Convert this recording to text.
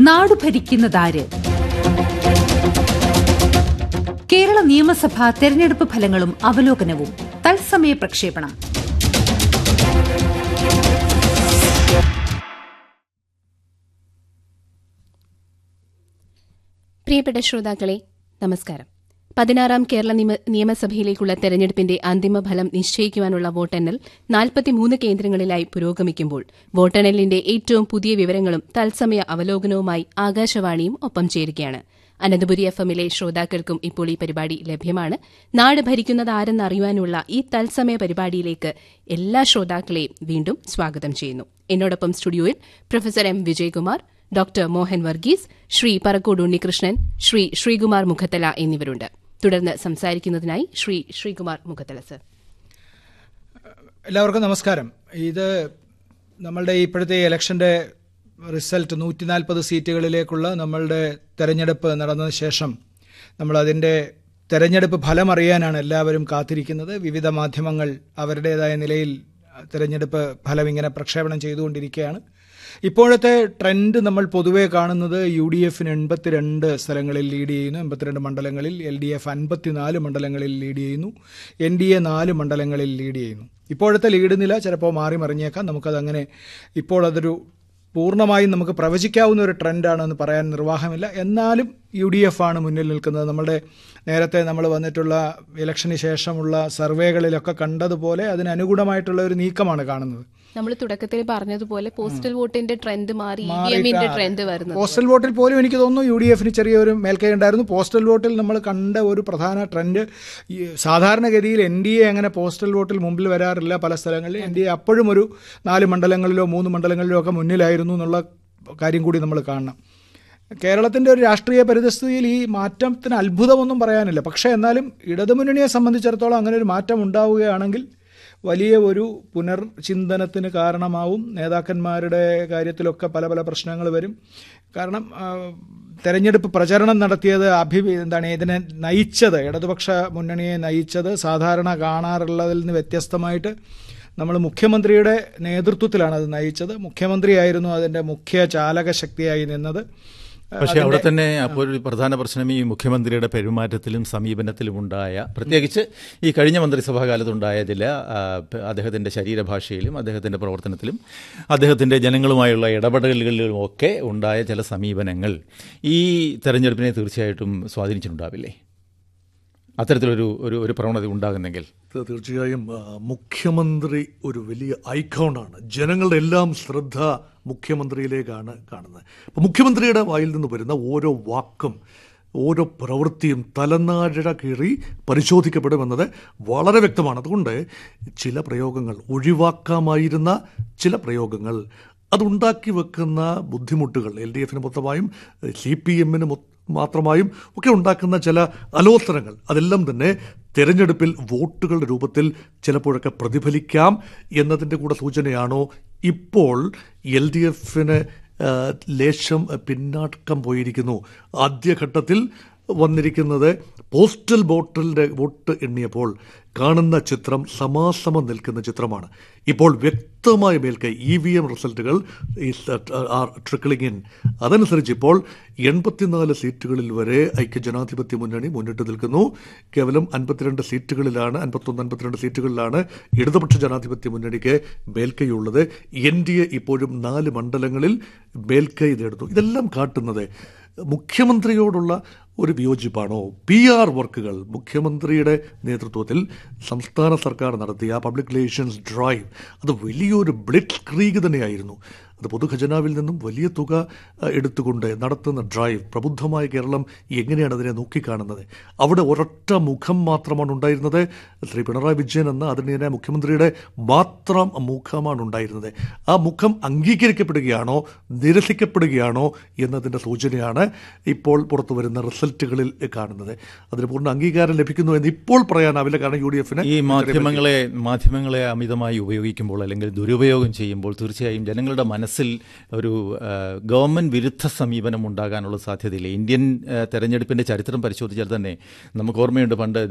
നാടു ഭരിക്കുന്നതാര് കേരള നിയമസഭാ തെരഞ്ഞെടുപ്പ് ഫലങ്ങളും അവലോകനവും തത്സമയ പ്രക്ഷേപണം പ്രിയപ്പെട്ട ശ്രോതാക്കളെ നമസ്കാരം പതിനാറാം കേരള നിയമ- നിയമസഭയിലേക്കുള്ള തെരഞ്ഞെടുപ്പിന്റെ അന്തിമ ഫലം നിശ്ചയിക്കുവാനുള്ള വോട്ടെണ്ണൽ നാൽപ്പത്തിമൂന്ന് കേന്ദ്രങ്ങളിലായി പുരോഗമിക്കുമ്പോൾ വോട്ടെണ്ണലിന്റെ ഏറ്റവും പുതിയ വിവരങ്ങളും തത്സമയ അവലോകനവുമായി ആകാശവാണിയും ഒപ്പം ചേരുകയാണ് അനന്തപുരി എഫ് എമ്മിലെ ശ്രോതാക്കൾക്കും ഇപ്പോൾ ഈ പരിപാടി ലഭ്യമാണ് നാട് ഭരിക്കുന്നത് ആരെന്നറിയുവാനുള്ള ഈ തത്സമയ പരിപാടിയിലേക്ക് എല്ലാ ശ്രോതാക്കളെയും വീണ്ടും സ്വാഗതം ചെയ്യുന്നു എന്നോടൊപ്പം സ്റ്റുഡിയോയിൽ professor M Vijayakumar doctor Mohan Varghese Shri Parakkode Unnikrishnan Shri Sreekumar Mukhathala എന്നിവരുണ്ട് തുടർന്ന് സംസാരിക്കുന്നതിനായി ശ്രീ ശ്രീകുമാർ മുഖത്തല സർ എല്ലാവർക്കും നമസ്കാരം ഇത് നമ്മളുടെ ഇപ്പോഴത്തെ ഇലക്ഷൻ്റെ റിസൾട്ട് നൂറ്റി നാൽപ്പത് സീറ്റുകളിലേക്കുള്ള നമ്മളുടെ തെരഞ്ഞെടുപ്പ് നടന്നതിന് ശേഷം നമ്മൾ അതിൻ്റെ തെരഞ്ഞെടുപ്പ് ഫലം അറിയാനാണ് എല്ലാവരും കാത്തിരിക്കുന്നത് വിവിധ മാധ്യമങ്ങൾ അവരുടേതായ നിലയിൽ തെരഞ്ഞെടുപ്പ് ഫലം ഇങ്ങനെ പ്രക്ഷേപണം ചെയ്തുകൊണ്ടിരിക്കുകയാണ് ഇപ്പോഴത്തെ ട്രെൻഡ് നമ്മൾ പൊതുവെ കാണുന്നത് യു ഡി എഫിന് എൺപത്തിരണ്ട് സ്ഥലങ്ങളിൽ ലീഡ് ചെയ്യുന്നു എൺപത്തിരണ്ട് മണ്ഡലങ്ങളിൽ എൽ ഡി എഫ് അൻപത്തിനാല് മണ്ഡലങ്ങളിൽ ലീഡ് ചെയ്യുന്നു എൻ ഡി എ നാല് മണ്ഡലങ്ങളിൽ ലീഡ് ചെയ്യുന്നു ഇപ്പോഴത്തെ ലീഡ് നില ചിലപ്പോൾ മാറി മറിഞ്ഞേക്കാം നമുക്കതങ്ങനെ ഇപ്പോൾ അതൊരു പൂർണ്ണമായും നമുക്ക് പ്രവചിക്കാവുന്ന ഒരു ട്രെൻഡാണെന്ന് പറയാൻ നിർവാഹമില്ല എന്നാലും യു ഡി എഫ് ആണ് മുന്നിൽ നിൽക്കുന്നത് നമ്മുടെ നേരത്തെ നമ്മൾ വന്നിട്ടുള്ള ഇലക്ഷന് ശേഷമുള്ള സർവേകളിലൊക്കെ കണ്ടതുപോലെ അതിന് അനുകൂലമായിട്ടുള്ള ഒരു നീക്കമാണ് കാണുന്നത് നമ്മൾ തുടക്കത്തിൽ പറഞ്ഞതുപോലെ പോസ്റ്റൽ വോട്ടിന്റെ ട്രെൻഡ് മാറി ഇ വി എമ്മിന്റെ ട്രെൻഡ് വരുന്നത് പോസ്റ്റൽ വോട്ടിൽ പോലും എനിക്ക് തോന്നുന്നു യു ഡി എഫിന് ചെറിയൊരു മേൽക്കൈ ഉണ്ടായിരുന്നു പോസ്റ്റൽ വോട്ടിൽ നമ്മൾ കണ്ട ഒരു പ്രധാന ട്രെൻഡ് ഈ സാധാരണഗതിയിൽ എൻ ഡി എ അങ്ങനെ പോസ്റ്റൽ വോട്ടിൽ മുമ്പിൽ വരാറില്ല പല സ്ഥലങ്ങളിൽ എൻ ഡി എ അപ്പോഴും ഒരു നാല് മണ്ഡലങ്ങളിലോ മൂന്ന് മണ്ഡലങ്ങളിലോ ഒക്കെ മുന്നിലായിരുന്നു എന്നുള്ള കാര്യം കൂടി നമ്മൾ കാണണം കേരളത്തിൻ്റെ ഒരു രാഷ്ട്രീയ പരിതസ്ഥിതിയിൽ ഈ മാറ്റത്തിന് അത്ഭുതമൊന്നും പറയാനില്ല പക്ഷേ എന്നാലും ഇടതുമുന്നണിയെ സംബന്ധിച്ചിടത്തോളം അങ്ങനെ ഒരു മാറ്റം ഉണ്ടാവുകയാണെങ്കിൽ വലിയ ഒരു പുനർചിന്തനത്തിന് കാരണമാവും നേതാക്കന്മാരുടെ കാര്യത്തിലൊക്കെ പല പല പ്രശ്നങ്ങൾ വരും കാരണം ആ, തെരഞ്ഞെടുപ്പ് പ്രചരണം നടത്തിയത് അഭി എന്താണ് ഇതിനെ നയിച്ചത് ഇടതുപക്ഷ മുന്നണിയെ നയിച്ചത് സാധാരണ കാണാറുള്ളതിൽ നിന്ന് വ്യത്യസ്തമായിട്ട് നമ്മൾ മുഖ്യമന്ത്രിയുടെ നേതൃത്വത്തിലാണ് അത് നയിച്ചത് മുഖ്യമന്ത്രിയായിരുന്നു അതിൻ്റെ മുഖ്യ ചാലക ശക്തിയായി നിന്നത് പക്ഷേ അവിടെ തന്നെ അപ്പോൾ ഒരു പ്രധാന പ്രശ്നം ഈ മുഖ്യമന്ത്രിയുടെ പെരുമാറ്റത്തിലും സമീപനത്തിലും ഉണ്ടായ പ്രത്യേകിച്ച് ഈ കഴിഞ്ഞ മന്ത്രിസഭാ കാലത്തുണ്ടായ ചില ആ, പ- അദ്ദേഹത്തിന്റെ ശരീരഭാഷയിലും അദ്ദേഹത്തിന്റെ പ്രവർത്തനത്തിലും അദ്ദേഹത്തിന്റെ ജനങ്ങളുമായുള്ള ഇടപെടലുകളിലും ഒക്കെ ഉണ്ടായ ചില സമീപനങ്ങൾ ഈ തെരഞ്ഞെടുപ്പിനെ തീർച്ചയായിട്ടും സ്വാധീനിച്ചിട്ടുണ്ടാവില്ലേ അത്തരത്തിലൊരു ഒരു ഒരു പ്രവണത ഉണ്ടാകുന്നെങ്കിൽ ഇത് തീർച്ചയായും ആ, മുഖ്യമന്ത്രി ഒരു വലിയ ഐക്കോണാണ് ജനങ്ങളുടെ എല്ലാം ശ്രദ്ധ മുഖ്യമന്ത്രിയിലേക്കാണ് കാണുന്നത് അപ്പോൾ മുഖ്യമന്ത്രിയുടെ വായിൽ നിന്ന് വരുന്ന ഓരോ വാക്കും ഓരോ പ്രവൃത്തിയും തലനാഴ കീറി പരിശോധിക്കപ്പെടുമെന്നത് വളരെ വ്യക്തമാണ് അതുകൊണ്ട് ചില പ്രയോഗങ്ങൾ ഒഴിവാക്കാമായിരുന്ന ചില പ്രയോഗങ്ങൾ അതുണ്ടാക്കി വെക്കുന്ന ബുദ്ധിമുട്ടുകൾ എൽ ഡി എഫിന് മൊത്തമായും സി പി എമ്മിന് മാത്രമായും ഒക്കെ ഉണ്ടാക്കുന്ന ചില അലോസരങ്ങൾ അതെല്ലാം തന്നെ തെരഞ്ഞെടുപ്പിൽ വോട്ടുകളുടെ രൂപത്തിൽ ചിലപ്പോഴൊക്കെ പ്രതിഫലിക്കാം എന്നതിൻ്റെ കൂടെ സൂചനയാണോ ഇപ്പോൾ എൽ ഡി എഫിന് ലേശം പിന്നാക്കം പോയിരിക്കുന്നു ആദ്യഘട്ടത്തിൽ വന്നിരിക്കുന്നത് പോസ്റ്റൽ വോട്ടിൻ്റെ വോട്ട് എണ്ണിയപ്പോൾ കാണുന്ന ചിത്രം സമാസമം നിൽക്കുന്ന ചിത്രമാണ് ഇപ്പോൾ വ്യക്തമായ മേൽക്കൈ ഇ വി എം റിസൾട്ടുകൾ ആർ ട്രിക്കിളിംഗ് ഇൻ അതനുസരിച്ച് ഇപ്പോൾ എൺപത്തിനാല് സീറ്റുകളിൽ വരെ ഐക്യജനാധിപത്യ മുന്നണി മുന്നിട്ട് നിൽക്കുന്നു കേവലം അൻപത്തിരണ്ട് സീറ്റുകളിലാണ് അൻപത്തൊന്ന് അൻപത്തിരണ്ട് സീറ്റുകളിലാണ് ഇടതുപക്ഷ ജനാധിപത്യ മുന്നണിക്ക് മേൽക്കൈയുള്ളത് എൻ ഡി എ ഇപ്പോഴും നാല് മണ്ഡലങ്ങളിൽ മേൽക്കൈ നേടുന്നു ഇതെല്ലാം കാട്ടുന്നത് മുഖ്യമന്ത്രിയോടുള്ള ഒരു വിയോജിപ്പാണോ പി ആർ വർക്കുകൾ മുഖ്യമന്ത്രിയുടെ നേതൃത്വത്തിൽ സംസ്ഥാന സർക്കാർ നടത്തിയ പബ്ലിക് റിലേഷൻസ് ഡ്രൈവ് അത് വലിയൊരു ബ്ലിറ്റ് ക്രീഗ് തന്നെയായിരുന്നു അത് പൊതുഖജനാവിൽ നിന്നും വലിയ തുക അഹ്, എടുത്തുകൊണ്ട് നടത്തുന്ന ഡ്രൈവ് പ്രബുദ്ധമായ കേരളം എങ്ങനെയാണ് അതിനെ നോക്കിക്കാണുന്നത് അവിടെ ഒരൊറ്റ മുഖം മാത്രമാണ് ഉണ്ടായിരുന്നത് ശ്രീ പിണറായി വിജയൻ എന്ന ആദരണീയനായ മുഖ്യമന്ത്രിയുടെ മാത്രം മുഖമാണ് ഉണ്ടായിരുന്നത് ആ മുഖം അംഗീകരിക്കപ്പെടുകയാണോ നിരസിക്കപ്പെടുകയാണോ എന്നതിൻ്റെ സൂചനയാണ് ഇപ്പോൾ പുറത്തു വരുന്ന റിസൾട്ടുകളിൽ കാണുന്നത് അതിന് പൂർണ്ണ അംഗീകാരം ലഭിക്കുന്നു എന്ന് ഇപ്പോൾ പറയാനാവില്ല കാരണം യു ഡി എഫിന് ഈ മാധ്യമങ്ങളെ മാധ്യമങ്ങളെ അമിതമായി ഉപയോഗിക്കുമ്പോൾ അല്ലെങ്കിൽ ദുരുപയോഗം ചെയ്യുമ്പോൾ തീർച്ചയായും ജനങ്ങളുടെ മനസ്സിൽ ഒരു ആ, ഗവൺമെന്റ് വിരുദ്ധ സമീപനം ഉണ്ടാകാനുള്ള സാധ്യതയില്ല ഇന്ത്യൻ ആ, തെരഞ്ഞെടുപ്പിന്റെ ചരിത്രം പരിശോധിച്ചാൽ തന്നെ നമുക്ക് ഓർമ്മയുണ്ട് പണ്ട്